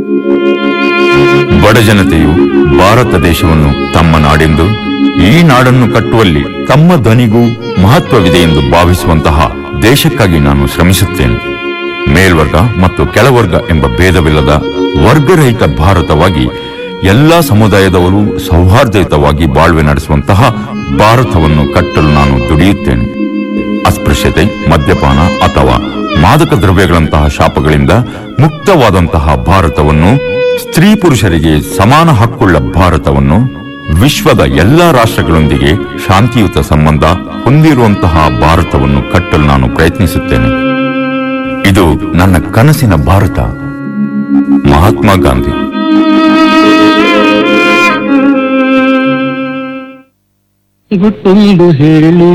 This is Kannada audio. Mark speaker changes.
Speaker 1: ಬಡ ಜನತೆಯು ಭಾರತ ದೇಶವನ್ನು ತಮ್ಮ ನಾಡೆಂದು ಈ ನಾಡನ್ನು ಕಟ್ಟುವಲ್ಲಿ ತಮ್ಮ ಧ್ವನಿಗೂ ಮಹತ್ವವಿದೆ ಎಂದು ಭಾವಿಸುವಂತಹ ದೇಶಕ್ಕಾಗಿ ನಾನು ಶ್ರಮಿಸುತ್ತೇನೆ ಮೇಲ್ವರ್ಗ ಮತ್ತು ಕೆಳವರ್ಗ ಎಂಬ ಭೇದವಿಲ್ಲದ ವರ್ಗರಹಿತ ಭಾರತವಾಗಿ ಎಲ್ಲಾ ಸಮುದಾಯದವರು ಸೌಹಾರ್ದಯುತವಾಗಿ ಬಾಳ್ವೆ ನಡೆಸುವಂತಹ ಭಾರತವನ್ನು ಕಟ್ಟಲು ನಾನು ದುಡಿಯುತ್ತೇನೆ ಅಸ್ಪೃಶ್ಯತೆ ಮದ್ಯಪಾನ ಅಥವಾ ಮಾದಕ ದ್ರವ್ಯಗಳಂತಹ ಶಾಪಗಳಿಂದ ಮುಕ್ತವಾದಂತಹ ಭಾರತವನ್ನು ಸ್ತ್ರೀ ಪುರುಷರಿಗೆ ಸಮಾನ ಹಕ್ಕುಳ್ಳ ಭಾರತವನ್ನು ವಿಶ್ವದ ಎಲ್ಲಾ ರಾಷ್ಟ್ರಗಳೊಂದಿಗೆ ಶಾಂತಿಯುತ ಸಂಬಂಧ ಹೊಂದಿರುವಂತಹ ಭಾರತವನ್ನು ಕಟ್ಟಲು ನಾನು ಪ್ರಯತ್ನಿಸುತ್ತೇನೆ ಇದು ನನ್ನ ಕನಸಿನ ಭಾರತ ಮಹಾತ್ಮ ಗಾಂಧಿ
Speaker 2: ಗುಟ್ಟೊಂದು ಹೇಳಿ